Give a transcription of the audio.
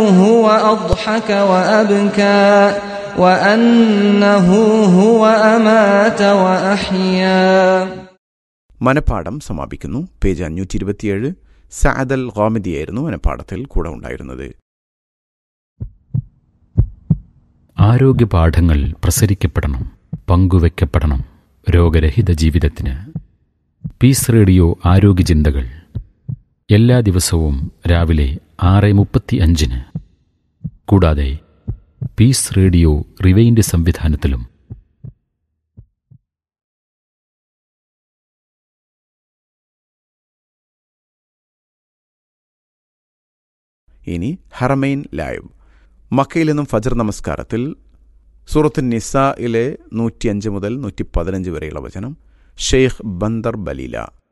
هو أضحك وأبكى وأنه هو أمات وأحيا മനപ്പാഠം സമാപിക്കുന്നു പേജ് അഞ്ഞൂറ്റി ഇരുപത്തിയേഴ് സഅദൽ ഗോമിദിയായിരുന്നു മനപ്പാഠത്തിൽ കൂടെ ഉണ്ടായിരുന്നത് ആരോഗ്യപാഠങ്ങൾ പ്രസരിക്കപ്പെടണം പങ്കുവെക്കപ്പെടണം രോഗരഹിത ജീവിതത്തിന് പീസ് റേഡിയോ ആരോഗ്യ ചിന്തകൾ എല്ലാ ദിവസവും രാവിലെ ആറ് മുപ്പത്തി അഞ്ചിന് കൂടാതെ പീസ് റേഡിയോ റിവൈൻഡ് സംവിധാനത്തിലും ഇനി ഹറമൈൻ ലൈവ് മക്കയിൽ നിന്നും ഫജർ നമസ്കാരത്തിൽ സൂറത്ത് നിസയിലെ നൂറ്റിയഞ്ച് മുതൽ നൂറ്റി പതിനഞ്ച് വരെയുള്ള വചനം ഷെയ്ഖ് ബന്ദർ ബലീല